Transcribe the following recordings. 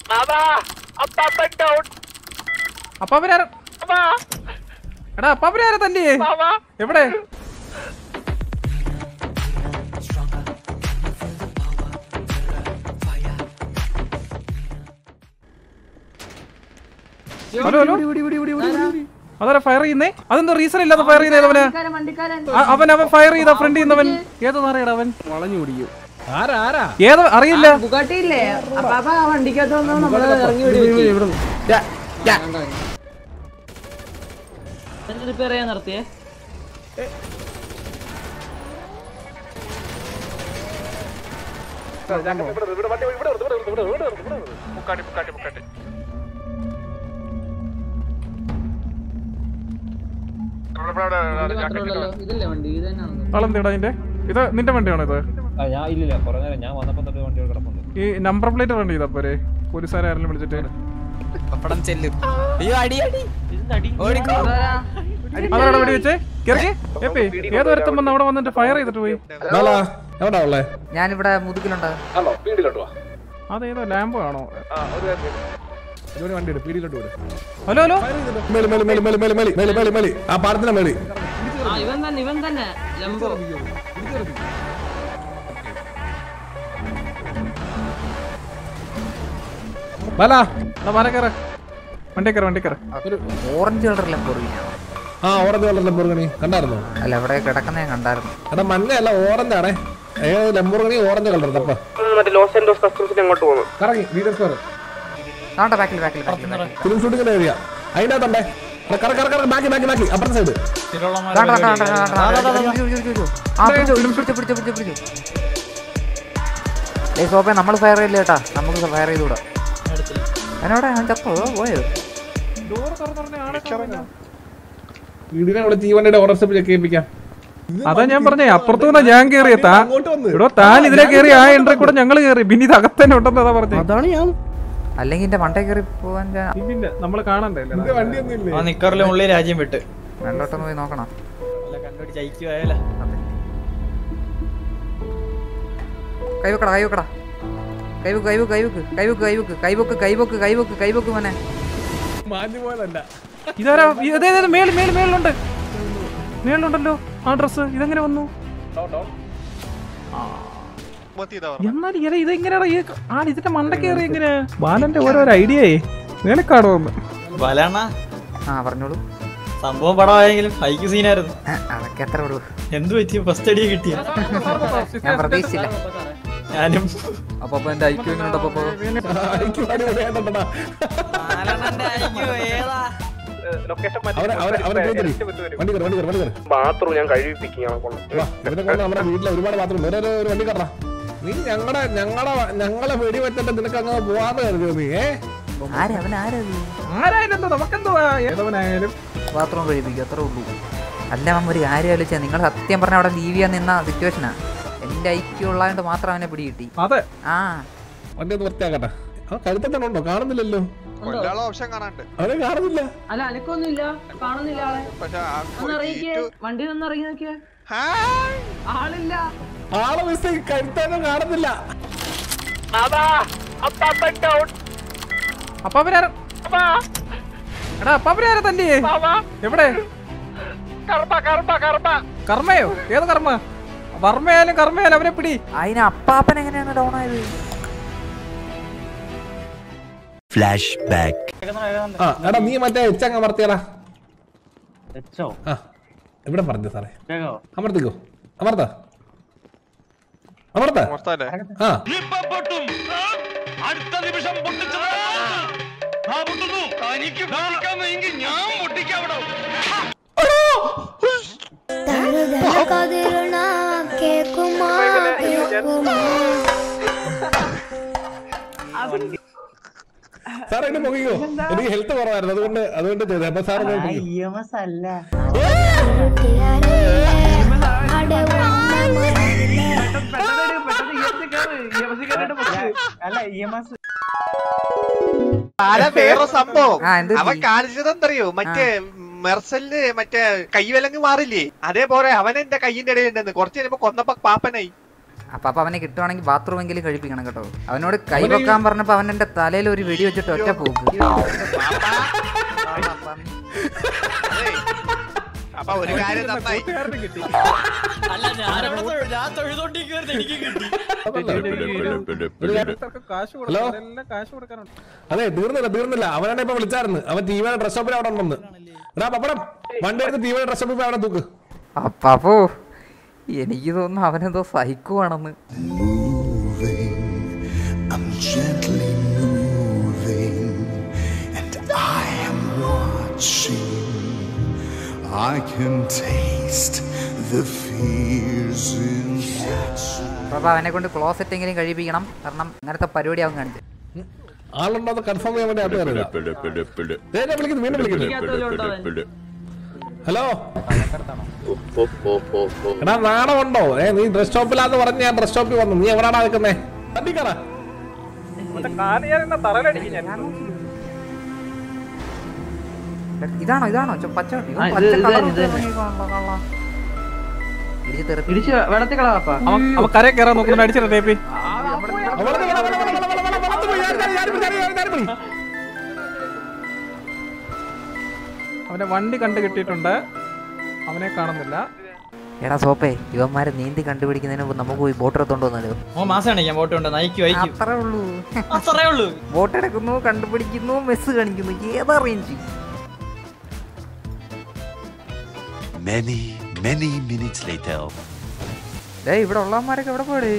അപ്പാപ്പനാര എടാ അപ്പാപ്പനാര തല്ലേ എവിടെ ഹലോ ഹലോ അതാരാ ഫയർ ചെയ്യുന്നേ അതെന്താ റീസൺ ഇല്ലാതെ ഫയർ ചെയ്യുന്നത് അവന് വണ്ടിക്കാരൻ വണ്ടിക്കാരൻ ആ, അവൻ അവൻ ഫയർ ചെയ്ത ഫ്രണ്ട് ചെയ്യുന്നവൻ ഏത് നാറിയടാ അവൻ വളഞ്ഞു പിടിക്കും ആരാ ആരാ ഏത് അറിയില്ല ബുഗാട്ടി ഇല്ലേ അപ്പാപ്പ ആ വണ്ടിക്കകത്ത് വന്ന് നമ്മള് ഇറങ്ങി വിടും റിപ്പയർ ചെയ്യാൻ നിർത്തിയേ വണ്ടി മാത്രമേ ഉള്ളല്ലോ ഇതല്ലേ വണ്ടി ഇത് തന്നെയാണല്ലോ ആളെന്താടാ അതിന്റെ ഇത് നിന്റെ വണ്ടിയാണോ ഇത് ആ, ഞാൻ ഇല്ലില്ല കുറെ നേരം ഞാൻ വന്നപ്പോ തൊട്ട് വണ്ടി കിടപ്പുണ്ട് ഈ നമ്പർ പ്ലേറ്റ് റൺ ചെയ്താ പോരെ പോലീസുകാരെ ആരെങ്കിലും വിളിച്ചിട്ട് പപ്പടം ചെല്ലും അയ്യോ അടി അടി ഓടിക്കോ അതാരാ? അതാണ് വെടി വെച്ചേ കിറക്കി ഏപ്പേ ഏത് ഒരുത്തം വന്ന് അവിടെ വന്നിട്ട് ഫയർ ചെയ്തിട്ട് പോയി എവിടാ ഉള്ളേ ഞാനിവിടെ മുതുകിലുണ്ട് അതേതോ ലാമ്പോ ആണോ ജോലി വണ്ടി എടു പീടിയിലോട്ട് വിട് ഹലോ ഹലോ മേളി മേളി മേളി മേളി മേളി മേളി മേളി മേളി മേളി ആ പാടത്തിന്റെ മേളി ആ ഇവൻ തന്നെ ഇവൻ തന്നെ ലംബോ ബാല എടാ മല കയറ വണ്ടി കയറ വണ്ടി കയറ ഓറഞ്ച് കളറിലെ പൊറിയാണ് ആ ഓറഞ്ച് കളർ ലംബോർഗണി കണ്ടായിരുന്നോ അല്ല ഇവിടെ കിടക്കുന്ന ഞാൻ കണ്ടായിരുന്നു എടാ മഞ്ഞയല്ല ഓറഞ്ച് ആണേ ഏത് ലംബോർഗണി ഓറഞ്ച് കളർ തപ്പ മറ്റേ ലോസ് ആൻഡോസ് കസ്റ്റംസിന് അങ്ങോട്ട് പോകുന്നു കറങ്ങി വീഡിയോ സ്കോർ ആണ്ട ബാക്കിൽ ബാക്കിൽ ബാക്കിൽ ബാക്കിൽ ഫിലിം ഷൂട്ടിങ്ങിന്റെ ഏരിയ അതിന്റെ അകത്തുണ്ടേ എടാ, കറ കറ കറ ബാക്കി ബാക്കി ബാക്കി അപ്പുറത്തെ സൈഡ് ദാണ്ട, ദാണ്ട, ദാണ്ട, ദാണ്ട, ദാണ്ട. പിടിച്ചു, പിടിച്ചു, പിടിച്ചു. ആ, പിടിച്ചു, പിടിച്ചു, പിടിച്ചു, പിടിച്ചു, പിടിച്ചു. ഏയ് സോപ്പേ നമ്മൾ ഫയർ ചെയ്യില്ല കേട്ടാ നമുക്ക് ഫയർ ചെയ്തുകൂടാ അതിനോടെ ഞാൻ ചത്തോ പോയോ ഡോർ തുറന്നു ആളെ വീടിനെ വിളിച്ച് ഈ വണ്ടിയുടെ ഓണർഷിപ്പ് ചെക്ക് ചെയ്യിപ്പിക്കാം അതാ ഞാൻ പറഞ്ഞേ അപ്പുറത്തുനിന്ന് ഞാൻ കേറിയ താ അങ്ങോട്ട് വന്ന് ഇവിടെ താൻ ഇതിലെ കയറി ആ എൻട്രി കൂടെ ഞങ്ങൾ കയറി പിന്നെ ഇത് അകത്തന്നെ ഉണ്ടെന്ന് അതാ പറഞ്ഞേ അതാണ് ഞാൻ അല്ലെങ്കിൽ എന്റെ മണ്ടേ കയറി പോവാൻ ഞാൻ ഇല്ലില്ല നമ്മള് കാണണ്ടേ ഇത് വണ്ടിയൊന്നും ഇല്ലേ ആ നിക്കറിലെ ഉള്ളിൽ രാജ്യം വിട്ട് രണ്ടോട്ടൊന്ന് പോയി നോക്കണം കണ്ടുപിടിച്ച് ജയിക്കുവായല്ല കൈവെക്കടാ കൈവെക്കടാ കൈവെക്ക് കൈവെക്ക് കൈവെക്ക് കൈവെക്ക് കൈവെക്ക് കൈവെക്ക് കൈവെക്ക് കൈവെക്ക് കൈവെക്ക് മോനെ മാഞ്ഞു പോയതല്ല ഇതാരാ ഇതേ ഇതേ, മേളിൽ മേളിൽ മേളിലുണ്ട് മേളിലുണ്ടല്ലോ ആ ഡ്രസ് ഇതെങ്ങനെ വന്നു എന്നാൽ ഇങ്ങനെ ഇതെങ്ങനെയാ ഈ ആ ഇതിന്റെ മണ്ട കയറി എങ്ങനെ ബാലന്റെ ഓരോരോ ഐഡിയേ മേളിക്കാടോ ഒന്ന് ബലാണ ആ പറഞ്ഞോളൂ സംഭവം പടമായെങ്കിലും ഹൈക്ക് സീനായിരുന്നു ആ, അതൊക്കെ എത്ര ഉള്ളൂ എന്ത് പറ്റി ഫസ്റ്റ് അടി കിട്ടിയ ഞാൻ പ്രതീക്ഷിച്ചില്ല ഞാനും അപ്പൊ അപ്പൊ എന്റെ ഐക്യു എങ്ങനെ അപ്പൊ എനിക്ക് പണി വേണ്ടടാ ലൊക്കേഷൻ അവരെ അവരെ അവരെ കേറി വണ്ടി കയറി വണ്ടി കയറി വണ്ടി കയറി ബാത്റൂം ഞാൻ കഴിവിപ്പിക്കും ഞങ്ങളെ കൊണ്ട് വാ, ഇവനെ കൊണ്ട് നമ്മുടെ വീട്ടിലെ ഒരുപാട് മാത്രം വേറെ ഒരു- ഒരു വണ്ടി കറ നീ ഞങ്ങളുടെ ഞങ്ങളെ ഞങ്ങളെ വെടി വെച്ചിട്ട് നിനക്ക് അങ്ങനെ പോവാന്ന് കരുതിയോ നീ ഏ ആരാ അവൻ ആരത് ആരായാലും എന്താ നമുക്കെന്തുവാ ഏതവനായാലും ബാത്റൂം കഴിപ്പിക്കും അത്രേ ഉള്ളൂ അല്ല നമ്മ ഒരു കാര്യം ആലോചിച്ചാൽ നിങ്ങൾ സത്യം പറഞ്ഞ അവിടെ ലീവ് ചെയ്യാൻ നിന്ന സിറ്റുവേഷനാ എന്റെ ഐക്യം ഉള്ളതുകൊണ്ട് മാത്രം അവനെ പിടി കിട്ടി അതെ ആ വണ്ടി ഒന്ന് വൃത്തിയാക്കട്ടെ ആ കഴുത്തന്നെ ഉണ്ടോ കാണുന്നില്ലല്ലോ അവനെ കാണുന്നില്ല അല്ല അനക്കൊന്നുമില്ല കാണുന്നില്ല ആളെ ഒന്ന് ഇറങ്ങിക്കേ വണ്ടി ഒന്ന് ഇറങ്ങി നോക്കിയേ ആളില്ല ആളെ മിസ് കഴുത്തന്നെ കാണുന്നില്ല അപ്പാപ്പനാര എടാ അപ്പാപ്പനാര തല്ലേ എവിടെ കർമ്മയോ ഏത് കർമ്മ വർമ്മയായാലും കർമ്മയായാലും അവരെ പിടി അതിന് അപ്പാപ്പൻ എങ്ങനെയാണ് ഡൗൺ ആയത് ആ എടാ നീ മറ്റേ എച്ചങ്ങ് അമർത്തിയടാ ആ ഇവിടെ പറഞ്ഞു സാറേ അമർത്തിക്കോ അമർത്ത അമർത്ത ആ തഴുതലകതിരുണ കേക്കുമാ കേക്കുമാ സാറേ എന്നെ പൊങ്ങിക്കോ എനിക്ക് ഹെൽത്ത് കുറവായിരുന്നു അതുകൊണ്ട് അതുകൊണ്ട് ചെയ്തത് അപ്പൊ സാറ് പോയി പൊങ്ങിക്കോ. ഇരുട്ടിയാരേ അടവുന്ന അല്ല വേറെ സംഭവം ആ എന്ത് അവൻ കാണിച്ചതെന്തറിയോ മറ്റേ മെർസലിന് മറ്റേ കൈവിലങ്ങ് മാറില്ലേ അതേപോലെ അവൻ എന്റെ കൈയിന്റെ ഇടയിൽ ഉണ്ടെന്ന് കുറച്ച് കഴിയുമ്പോ കൊന്നപ്പോ പാപ്പനായി അപ്പൊ അപ്പൊ അവനെ കിട്ടുവാണെങ്കിൽ ബാത്റൂമെങ്കിലും കഴിപ്പിക്കണം കേട്ടോ അവനോട് കൈ വെക്കാൻ പറഞ്ഞപ്പോ അവൻ എന്റെ തലയിൽ ഒരു വെടി വെച്ചിട്ട് ഒറ്റ പോക്ക് അപ്പൊ ഒരു കാര്യം നന്നായി അല്ല ഞാൻ അവിടെ തൊഴു- ഞാൻ തൊഴുതോണ്ടിരിക്കുവായിരുന്നു എനിക്ക് കിട്ടി കാശ് ഹലോ? കൊടുക്കണം എല്ലാം കാശ് കൊടുക്കാനുണ്ട് അതെ തീർന്നില്ല തീർന്നില്ല അവനാണ് ഇപ്പൊ വിളിച്ചായിരുന്നു അവൻ ടീമിയുടെ ഡ്രസ് ഷോപ്പിൽ അവിടെ ഉണ്ടെന്ന് എടാ പപ്പടം വണ്ടി എടുത്ത് ടീമിയുടെ ഡ്രസ് ഷോപ്പിൽ അവിടെ തൂക്ക് അപ്പാപ്പോ എനിക്ക് തോന്നുന്നു അവനെന്തോ സൈക്കോ ആണെന്ന് I'm gently moving, and I am watching. I can taste the fears inside. അപ്പൊ അവനെ കൊണ്ട് ക്ലോസറ്റ് എങ്കിലും കഴിപ്പിക്കണം കാരണം അങ്ങനത്തെ പരിപാടി അവൻ കാണിച്ചു ആളുണ്ടോ എന്ന് കൺഫേം ചെയ്യാൻ വേണ്ടി അത് കയറിയതാ. ദേ, ദേ വിളിക്കുന്നു വീണ്ടും വിളിക്കുന്നു ഹലോ എടാ നാണമുണ്ടോ ഏ നീ ഡ്രസ് ഷോപ്പിലാന്ന് പറഞ്ഞ് ഞാൻ ഡ്രസ് ഷോപ്പിൽ വന്നു നീ എവിടാടാ നിൽക്കുന്നേ വണ്ടി കയറാ അവന്റെ കാല് ഞാൻ എന്നാ തറയിലടിക്കും ഞാൻ ഇതാണോ ഇതാണോ ചോ- പച്ച ഇവൻ ആ, ഇത് പച്ച ഇത് colour ഇത് തന്നെ. ഇറങ്ങിക്കോളാം, കള്ളാ. ഇടിച്ച് തെറിപ്പി- ഇടിച്ച് വെള്ളത്തിൽ കളവാപ്പാ അവൻ അവൻ കരയെ കയറാൻ നോക്കുന്നു അടിച്ചിട്ട് ടേപ്പി അവനെ വണ്ടി കണ്ടു കിട്ടിയിട്ടുണ്ട് അവനെ കാണുന്നില്ല എടാ സോപ്പേ ഇവന്മാരെ നീന്തി കണ്ടുപിടിക്കുന്നതിന് മുമ്പ് നമുക്ക് പോയി ബോട്ട് എടുത്തോണ്ട് വന്നാലോ ഓ മാസാണ് ഞാൻ ബോട്ട് കൊണ്ട് നയിക്കും അയക്കും അത്രേ ഉള്ളൂ അത്രേ ഉള്ളൂ ബോട്ട് എടുക്കുന്നു കണ്ടുപിടിക്കുന്നു മെസ്സ് കാണിക്കുന്നു ഏതാ range Many, many minutes later. ഡേ ഇവിടെ ഉള്ളവന്മാരൊക്കെ എവിടെ പോയടേ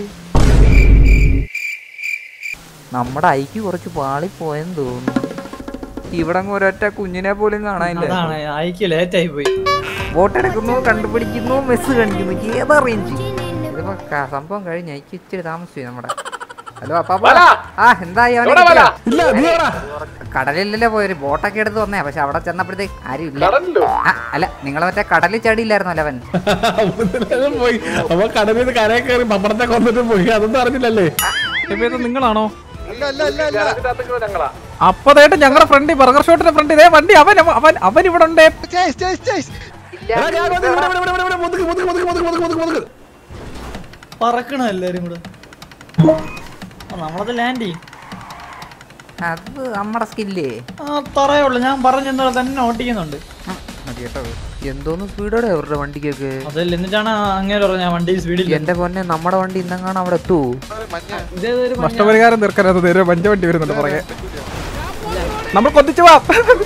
നമ്മുടെ ഐക്ക് കുറച്ച് പാളിപ്പോയെന്ന് തോന്നുന്നു ഇവിടെ അങ്ങ് ഒരൊറ്റ കുഞ്ഞിനെ പോലും കാണാനില്ല അതാണ് അയക്ക് ലേറ്റ് ആയി പോയി ബോട്ട് എടുക്കുന്നു കണ്ടുപിടിക്കുന്നു മെസ്സ് കാണിക്കുന്നു ഏതാ റേഞ്ച് ഇതിപ്പോ ക- സംഭവം കഴിഞ്ഞ ഐക്ക് ഇച്ചിരി താമസിച്ചു നമ്മുടെ ഹലോ അപ്പാ ആ എന്തായി അവനെ കിട്ടിയോ? ഇല്ല നീ എവിടാ കടലിലല്ലേ പോയൊരു ബോട്ടൊക്കെ എടുത്ത് വന്നേ പക്ഷെ അവിടെ ചെന്നപ്പോഴത്തേക്ക് ആരും ഇല്ല ആ, അല്ല നിങ്ങൾ മറ്റേ കടലിൽ ചാടിയില്ലായിരുന്നല്ലോ അവൻ അവൻ പോയി അവൻ കടലിൽ നിന്ന് കരയെ കയറി പപ്പടത്തെ കൊന്നിട്ട് പോയി അതൊന്നും അറിഞ്ഞില്ലല്ലേ ടേപ്പി ഇത് നിങ്ങളാണോ അല്ല അല്ല അല്ല അല്ല അപ്പതായിട്ട് ഞങ്ങളുടെ ഫ്രണ്ട് ബർഗർ ഷോട്ടിന്റെ ഫ്രണ്ട് ഇതേ വണ്ടി അവൻ അവൻ- അവൻ അവൻ ഇവിടെ ഉണ്ട് ചേസ് ചേസ് ചേസ് എടാ, ഞാൻ വന്ന് ഇവിടെ, ഇവിടെ, ഇവിടെ, ഇവിടെ, മുതുക്ക്, മുതുക്ക്, മുതുക്ക്, മുതുക്ക്, മുതുക്ക്, മുതുക്ക്, മുതുക്ക്. പറക്കണ എല്ലാരും കൂടെ ആ, നമ്മളത് ലാൻഡ് ചെയ്യും അത് നമ്മുടെ സ്കില്ലേ ആ അത്രേ ഉള്ളൂ ഞാൻ പറഞ്ഞ തന്നെ ഓട്ടിക്കുന്നുണ്ട് മതി കേട്ടോ എന്തോന്ന് സ്പീഡോടെ അവരുടെ വണ്ടിക്കൊക്കെ അതല്ല എന്നിട്ടാണ് അങ്ങനെ പറഞ്ഞ ഞാൻ വണ്ടി സ്പീഡിൽ എന്റെ പൊന്നെ നമ്മുടെ വണ്ടി ഇന്നെങ്ങാണ് അവിടെ എത്തൂ ഇതേതൊരു നഷ്ടപരിഹാരം തീർക്കാനത് നേരെ മഞ്ഞ വണ്ടി വരുന്നുണ്ട് പുറകെ നമ്മൾ കൊതിച്ചു പോവാം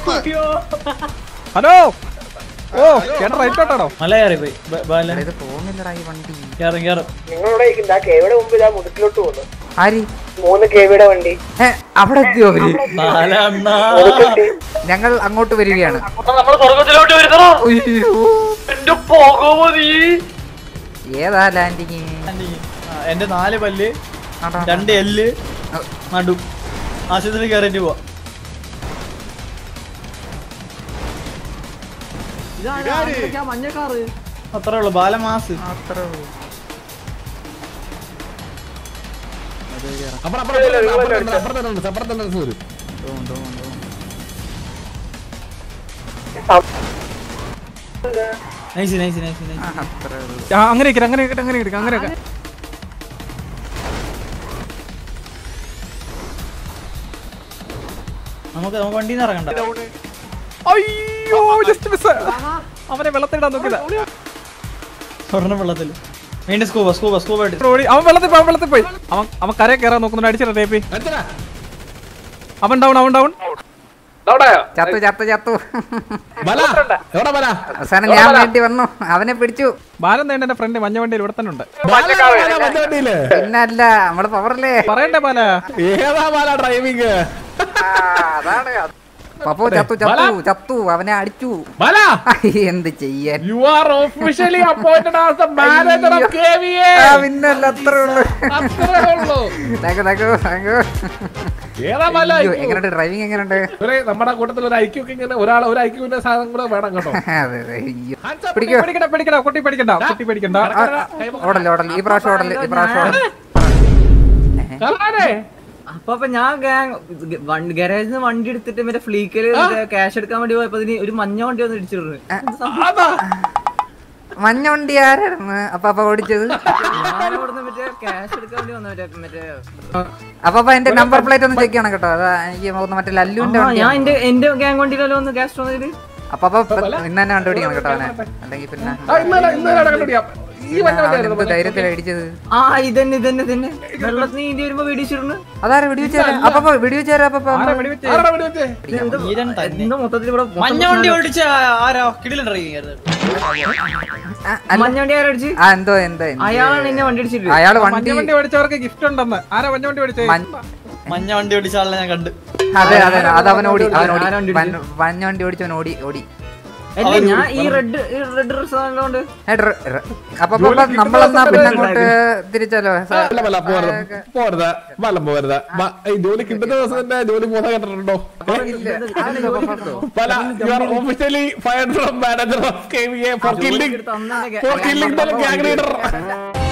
ഹലോ ഓ ചേട്ടാ റൈറ്റ് ഔട്ടാണോ മല കയറി പോയി ബ- ബാല ഇത് പോകുന്നില്ലടാ ഈ വണ്ടി കയറും കയറും നിങ്ങളുടെ ഇതാ കേവിടെ മുമ്പ് ഇതാ മുതുക്കിലോട്ട് പോകുന്നു ആര് മൂന്ന് കേവിയുടെ വണ്ടി ഏ, അവിടെ എത്തിയോ അവര് ബാല അണ്ണാ ഞങ്ങൾ അങ്ങോട്ട് വരികയാണ് നമ്മൾ സ്വർഗത്തിലോട്ട് വരുന്നോ അയ്യോ. എന്റെ പോകുമോ നീ ഏതാ ലാൻഡിങ് ആ, എന്റെ നാല് പല്ല് രണ്ട് എല്ല് നടു ആശുപത്രി കയറിട്ട് പോവാ ഇതാണ് ആ മഞ്ഞ കാറ് അത്രേ ഉള്ളു ബാലമാസ് അത്രേ ഉള്ളൂ. അപ്പുറം, അപ്പുറം, അപ്പുറം, അപ്പുറം, അപ്പുറം, അപ്പുറം, അപ്പുറം തന്നെ ഡ്രസ്സ് വരും. നൈസ് നൈസ് നൈസ് നൈസ് ആ, അത്രേ ഉള്ളൂ. ആ, അങ്ങനെ ഇരിക്കട്ടെ അങ്ങനെ ഇരിക്കട്ടെ അങ്ങനെ ഇരിക്കട്ടെ അങ്ങനെ ഇരിക്കട്ടെ. നമുക്ക് നമുക്ക് വണ്ടിയിൽ നിന്ന് ഇറങ്ങണ്ട അയ്യോ ജസ്റ്റ് മിസ് അവനെ വെള്ളത്തിടാൻ നോക്കിയതാ സ്വർണ്ണ വെള്ളത്തിൽ വീണ്ടും സ്കൂബ സ്കൂബ സ്കൂബ ഇട്ട് ഓടി അവൻ വെള്ളത്തിൽ പോയി അവൻ വെള്ളത്തിൽ പോയി അവൻ അവൻ കരയെ കയറാൻ നോക്കുന്നുണ്ട് അടിച്ചിട്ട് ടേപ്പി അടിച്ചടാ. അവൻ ഡൗൺ അവൻ ഡൗൺ ചത്തു ചത്തു ചത്തു ബല, എവിടാ ബല? അവസാനം ഞാൻ വേണ്ടി വന്നു അവനെ പിടിച്ചു ബാലൻ നേണ്ട എന്റെ ഫ്രണ്ട് മഞ്ഞ വണ്ടിയിൽ ഇവിടെ തന്നെ ഉണ്ട് ബാല, ബാല, മറ്റേ വണ്ടിയില്. പിന്നല്ല നമ്മള് പവറല്ലേ പറയണ്ടേ ബാല ഏതാ ബാല ഡ്രൈവിംഗ് അതാണ് പപ്പു ചത്തു ചത്തു ചത്തു അവനെ അടിച്ചു ബല എന്ത് ചെയ്യാൻ you are officially appointed as the manager of KVA ആ, പിന്നല്ല അത്രേ ഉള്ളൂ അത്രേ ഉള്ളൂ thank you, thank you, thank you. ഏതാ ബല അയ്യോ, എങ്ങനെയുണ്ട് ഡ്രൈവിംഗ് എങ്ങനെയുണ്ട് ഇവരെ നമ്മുടെ കൂട്ടത്തിൽ ഒരു ഐക്യൊക്കെ ഇങ്ങനെ ഒരാൾ ഒരു ഐക്യൂന്റെ സാധനം കൂടെ വേണം കേട്ടോ അതെ അതെ അയ്യോ. Hands up. പിടിക്കോ പേടിക്കണ്ട പേടിക്കണ്ട കുട്ടി പേടിക്കണ്ട കുട്ടി പേടിക്കണ്ട ആ, ആ, ഓടല്ലേ ഓടല്ലേ ഈ പ്രാവശ്യം ഓടല്ലേ ഈ പ്രാവശ്യം ഓടല്ലേ കലാനെ അപ്പൊ അപ്പൊ ഞാൻ ഗാരേജിൽ നിന്ന് വണ്ടി എടുത്തിട്ട് മറ്റേ ഫ്ലീക്കല് ക്യാഷ് എടുക്കാൻ വേണ്ടി പോയപ്പോ അതിന് ഒരു മഞ്ഞ വണ്ടി വന്ന് ഇടിച്ചിരുന്നു അതാ മഞ്ഞ വണ്ടി ആരായിരുന്നു അപ്പാപ്പ ഓടിച്ചത് ഞാനിവിടുന്ന് മറ്റേ ക്യാഷ് എടുക്കാൻ വേണ്ടി വന്ന മറ്റേ മറ്റേ അപ്പാപ്പ എന്റെ നമ്പർ പ്ലേറ്റ് ഒന്ന് ചെക്ക് ചെയ്യണം കേട്ടോ അതാ എനിക്ക് തോന്നുന്നു മറ്റേ ലല്ലുവിന്റെ ആ, വണ്ടി ഞാൻ എന്റെ എന്റെ ഗ്യാങ് വണ്ടിയിലല്ലോ ഒന്ന് ക്യാഷ് വന്നതില് അപ്പാപ്പ ഇന്ന് തന്നെ കണ്ടുപിടിക്കണം കേട്ടോ അവനെ അല്ലെങ്കിൽ പിന്നെ ആ ഇന്നലെ ഇന്നലെ കണ്ടുപിടിക്കാം ഈ വണ്ടി അവൻ വണ്ടിയായിരുന്നു എന്ത് ധൈര്യത്തിലാ ഇടിച്ചത് ആ ഇതന്നെ ഇതന്നെ ഇതന്നെ വെള്ളത്തിന് നീന്തി വരുമ്പോ വെടിച്ചിരുന്നു അതാരാ വെടിവെച്ചാരാ അപ്പാപ്പ വെടിവെച്ചാരാ അപ്പാപ്പ ആരാ വെടി വെച്ചേ ഈരൻ തന്നെ. എന്താ മൊത്തത്തിൽ ഇവിടെ മൊത്തം മഞ്ഞ വണ്ടി ഓടിച്ച ആരാ കിടിലൻ ഡ്രൈവിംഗ് ആയിരുന്നു ആ, അല്ല. മഞ്ഞ വണ്ടി ആരടിച്ച് ആ എന്തോ എന്തോ എന്ത്? അയാളാണ് എന്നെ വണ്ടി അടിച്ചിട്ട് അയാള് മഞ്ഞ വണ്ടി വണ്ടി ഓടിച്ചവർക്ക് ഗിഫ്റ്റ് ഉണ്ടെന്ന് ആരാ മഞ്ഞ വണ്ടി ഓടിച്ചേ മഞ്ഞ- മഞ്ഞ വണ്ടി ഓടിച്ച ആളെ ഞാൻ കണ്ട് അതെ അതെ അത് അവൻ ഓടി അവൻ ഓടി ആരാ വണ്ടി മഞ്ഞ- മഞ്ഞ വണ്ടി ഓടിച്ചവൻ ഓടി ഓടി അല്ല ഞാൻ ഈ റെഡ് റെഡ് ഡ്രസ് ആയതുകൊണ്ട് ഏ, ഡ്ര- ഡ്ര- അപ്പൊ അപ്പൊ നമ്മളെന്നാ പിന്നെ അങ്ങോട്ട് തിരിച്ചല്ലോ സ- അല്ല വല്ല പോരുത് പോരുത് വല്ല പോരുത് വ- ഈ ജോലി കിട്ടുന്ന ദിവസം തന്നെ ജോലി പോകുന്ന കേട്ടിട്ടുണ്ടോ വല you are officially fired from manager of K V A for killing for killing gang leader